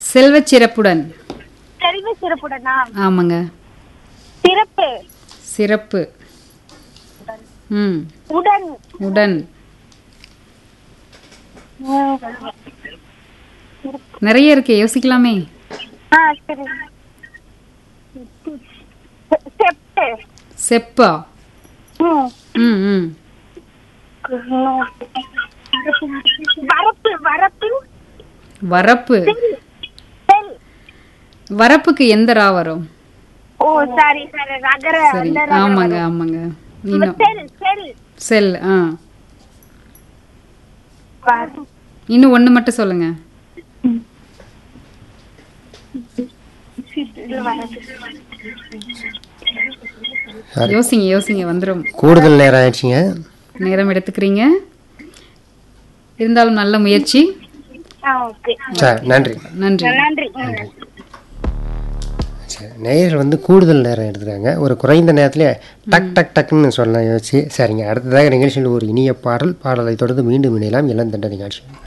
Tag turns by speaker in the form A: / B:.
A: செல்வச் சிறப்புடன்
B: செல்வ சிறப்புடனா
A: ஆமாங்க
B: சிறப்பு
A: சிறப்பு ம்
B: உடன்
A: உடன் நிறைய இருக்கே யோசிக்கலாமே
B: ஆ சரி செ- செப்பு
A: செப்பா
B: ம்.
A: ம் ம்
B: வரப்பு வரப்பு
A: வரப்பு
B: செல்
A: வரப்புக்கு எந்த ரா வரும்
B: ஓ சாரி சாரி ரகர
A: சரி
B: அந்த ரகர
A: ஆமாங்க
B: வரும்.
A: ஆமாங்க இன்னும்
B: செல் செல்
A: செல் ஆ
B: வர-
A: இன்னும் ஒன்று மட்டும் சொல்லுங்க
C: சரி
A: யோசிங்க யோசிங்க வந்துடும்
C: கூடுதல் நேரம் ஆயிடுச்சுங்க
A: நேரம் எடுத்துக்கிறீங்க இருந்தாலும் நல்ல முயற்சி
B: ஆ ஓகே
C: சரி நன்றி
A: நன்றி
B: நன்றி ம்.
C: சரி நேயர்கள் வந்து கூடுதல் நேரம் எடுத்துக்கிறாங்க ஒரு குறைந்த நேரத்தில் டக் டக் டக்குன்னு சொல்ல யோசிச்சு சரிங்க அடுத்ததாக நிகழ்ச்சியில் ஒரு இனிய பாடல் பாடலை தொடர்ந்து மீண்டும் இணையலாம் இளந்தண்ட நிகழ்ச்சி